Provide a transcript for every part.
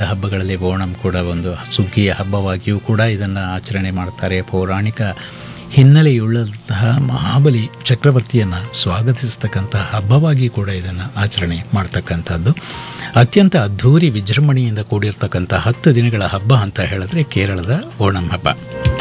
ಹಬ್ಬಗಳಲ್ಲಿ ಓಣಂ ಕೂಡ ಒಂದು ಸುಗ್ಗಿಯ ಹಬ್ಬವಾಗಿಯೂ ಕೂಡ ಇದನ್ನು ಆಚರಣೆ ಮಾಡ್ತಾರೆ ಪೌರಾಣಿಕ ಹಿನ್ನೆಲೆಯುಳ್ಳಂತಹ ಮಹಾಬಲಿ ಚಕ್ರವರ್ತಿಯನ್ನು ಸ್ವಾಗತಿಸ್ತಕ್ಕಂತಹ ಹಬ್ಬವಾಗಿ ಕೂಡ ಇದನ್ನು ಆಚರಣೆ ಮಾಡ್ತಕ್ಕಂಥದ್ದು ಅತ್ಯಂತ ಅದ್ಧೂರಿ ವಿಜೃಂಭಣೆಯಿಂದ ಕೂಡಿರ್ತಕ್ಕಂಥ ಹತ್ತು ದಿನಗಳ ಹಬ್ಬ ಅಂತ ಹೇಳಿದ್ರೆ ಕೇರಳದ ಓಣಂ ಹಬ್ಬ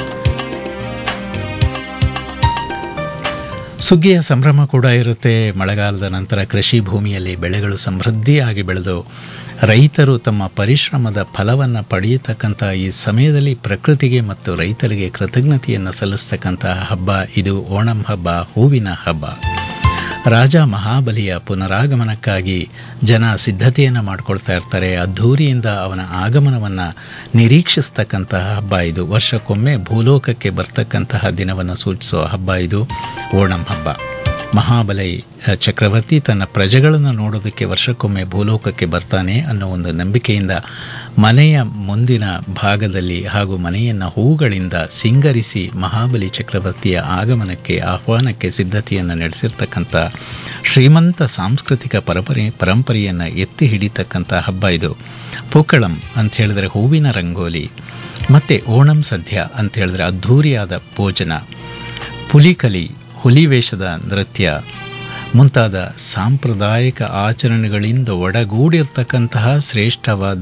ಸುಗ್ಗಿಯ ಸಂಭ್ರಮ ಕೂಡ ಇರುತ್ತೆ ಮಳೆಗಾಲದ ನಂತರ ಕೃಷಿ ಭೂಮಿಯಲ್ಲಿ ಬೆಳೆಗಳು ಸಮೃದ್ಧಿಯಾಗಿ ಬೆಳೆದು ರೈತರು ತಮ್ಮ ಪರಿಶ್ರಮದ ಫಲವನ್ನು ಪಡೆಯತಕ್ಕಂಥ ಈ ಸಮಯದಲ್ಲಿ ಪ್ರಕೃತಿಗೆ ಮತ್ತು ರೈತರಿಗೆ ಕೃತಜ್ಞತೆಯನ್ನು ಸಲ್ಲಿಸ್ತಕ್ಕಂತಹ ಹಬ್ಬ ಇದು ಓಣಂ ಹಬ್ಬ ಹೂವಿನ ಹಬ್ಬ ರಾಜ ಮಹಾಬಲಿಯ ಪುನರಾಗಮನಕ್ಕಾಗಿ ಜನ ಸಿದ್ಧತೆಯನ್ನು ಮಾಡ್ಕೊಳ್ತಾ ಇರ್ತಾರೆ ಅದ್ಧೂರಿಯಿಂದ ಅವನ ಆಗಮನವನ್ನು ನಿರೀಕ್ಷಿಸ್ತಕ್ಕಂತಹ ಹಬ್ಬ ಇದು ವರ್ಷಕ್ಕೊಮ್ಮೆ ಭೂಲೋಕಕ್ಕೆ ಬರ್ತಕ್ಕಂತಹ ದಿನವನ್ನು ಸೂಚಿಸುವ ಹಬ್ಬ ಇದು ಓಣಂ ಹಬ್ಬ ಮಹಾಬಲಿ ಚಕ್ರವರ್ತಿ ತನ್ನ ಪ್ರಜೆಗಳನ್ನು ನೋಡೋದಕ್ಕೆ ವರ್ಷಕ್ಕೊಮ್ಮೆ ಭೂಲೋಕಕ್ಕೆ ಬರ್ತಾನೆ ಅನ್ನೋ ಒಂದು ನಂಬಿಕೆಯಿಂದ ಮನೆಯ ಮುಂದಿನ ಭಾಗದಲ್ಲಿ ಹಾಗೂ ಮನೆಯನ್ನು ಹೂಗಳಿಂದ ಸಿಂಗರಿಸಿ ಮಹಾಬಲಿ ಚಕ್ರವರ್ತಿಯ ಆಗಮನಕ್ಕೆ ಆಹ್ವಾನಕ್ಕೆ ಸಿದ್ಧತೆಯನ್ನು ನಡೆಸಿರ್ತಕ್ಕಂಥ ಶ್ರೀಮಂತ ಸಾಂಸ್ಕೃತಿಕ ಪರಂಪರೆ ಪರಂಪರೆಯನ್ನು ಎತ್ತಿ ಹಿಡಿತಕ್ಕಂಥ ಹಬ್ಬ ಇದು ಪೂಕಳಂ ಅಂತ ಹೇಳಿದ್ರೆ ಹೂವಿನ ರಂಗೋಲಿ ಮತ್ತು ಓಣಂ ಸದ್ಯ ಅಂತ ಹೇಳಿದ್ರೆ ಅದ್ಧೂರಿಯಾದ ಭೋಜನ ಪುಲಿಕಲಿ ಹುಲಿ ವೇಷದ ನೃತ್ಯ ಮುಂತಾದ ಸಾಂಪ್ರದಾಯಿಕ ಆಚರಣೆಗಳಿಂದ ಒಡಗೂಡಿರ್ತಕ್ಕಂತಹ ಶ್ರೇಷ್ಠವಾದ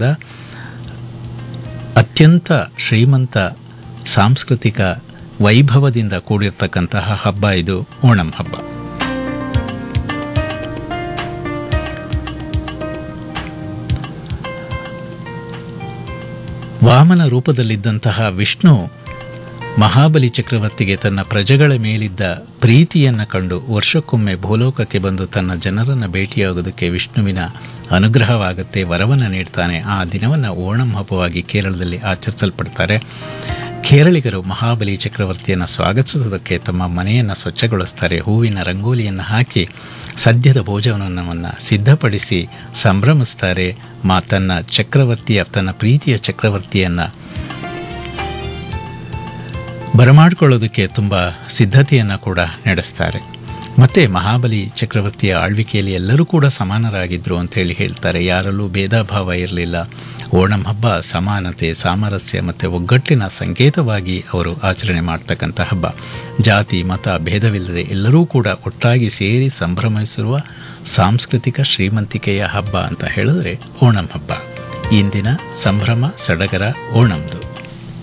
ಅತ್ಯಂತ ಶ್ರೀಮಂತ ಸಾಂಸ್ಕೃತಿಕ ವೈಭವದಿಂದ ಕೂಡಿರ್ತಕ್ಕಂತಹ ಹಬ್ಬ ಇದು ಓಣಂ ಹಬ್ಬ ವಾಮನ ರೂಪದಲ್ಲಿದ್ದಂತಹ ವಿಷ್ಣು ಮಹಾಬಲಿ ಚಕ್ರವರ್ತಿಗೆ ತನ್ನ ಪ್ರಜೆಗಳ ಮೇಲಿದ್ದ ಪ್ರೀತಿಯನ್ನು ಕಂಡು ವರ್ಷಕ್ಕೊಮ್ಮೆ ಭೂಲೋಕಕ್ಕೆ ಬಂದು ತನ್ನ ಜನರನ್ನು ಭೇಟಿಯಾಗೋದಕ್ಕೆ ವಿಷ್ಣುವಿನ ಅನುಗ್ರಹವಾಗುತ್ತೆ ವರವನ್ನು ನೀಡ್ತಾನೆ ಆ ದಿನವನ್ನು ಓಣಂ ಹಬ್ಬವಾಗಿ ಕೇರಳದಲ್ಲಿ ಆಚರಿಸಲ್ಪಡ್ತಾರೆ ಕೇರಳಿಗರು ಮಹಾಬಲಿ ಚಕ್ರವರ್ತಿಯನ್ನು ಸ್ವಾಗತಿಸೋದಕ್ಕೆ ತಮ್ಮ ಮನೆಯನ್ನು ಸ್ವಚ್ಛಗೊಳಿಸ್ತಾರೆ ಹೂವಿನ ರಂಗೋಲಿಯನ್ನು ಹಾಕಿ ಸದ್ಯದ ಭೋಜನವನ್ನು ಸಿದ್ಧಪಡಿಸಿ ಸಂಭ್ರಮಿಸ್ತಾರೆ ಮಾ ತನ್ನ ಚಕ್ರವರ್ತಿಯ ತನ್ನ ಪ್ರೀತಿಯ ಚಕ್ರವರ್ತಿಯನ್ನು ಬರಮಾಡ್ಕೊಳ್ಳೋದಕ್ಕೆ ತುಂಬ ಸಿದ್ಧತೆಯನ್ನು ಕೂಡ ನಡೆಸ್ತಾರೆ ಮತ್ತು ಮಹಾಬಲಿ ಚಕ್ರವರ್ತಿಯ ಆಳ್ವಿಕೆಯಲ್ಲಿ ಎಲ್ಲರೂ ಕೂಡ ಸಮಾನರಾಗಿದ್ದರು ಅಂತೇಳಿ ಹೇಳ್ತಾರೆ ಯಾರಲ್ಲೂ ಭೇದ ಭಾವ ಇರಲಿಲ್ಲ ಓಣಂ ಹಬ್ಬ ಸಮಾನತೆ ಸಾಮರಸ್ಯ ಮತ್ತು ಒಗ್ಗಟ್ಟಿನ ಸಂಕೇತವಾಗಿ ಅವರು ಆಚರಣೆ ಮಾಡ್ತಕ್ಕಂಥ ಹಬ್ಬ ಜಾತಿ ಮತ ಭೇದವಿಲ್ಲದೆ ಎಲ್ಲರೂ ಕೂಡ ಒಟ್ಟಾಗಿ ಸೇರಿ ಸಂಭ್ರಮಿಸಿರುವ ಸಾಂಸ್ಕೃತಿಕ ಶ್ರೀಮಂತಿಕೆಯ ಹಬ್ಬ ಅಂತ ಹೇಳಿದ್ರೆ ಓಣಂ ಹಬ್ಬ ಇಂದಿನ ಸಂಭ್ರಮ ಸಡಗರ ಓಣಂದು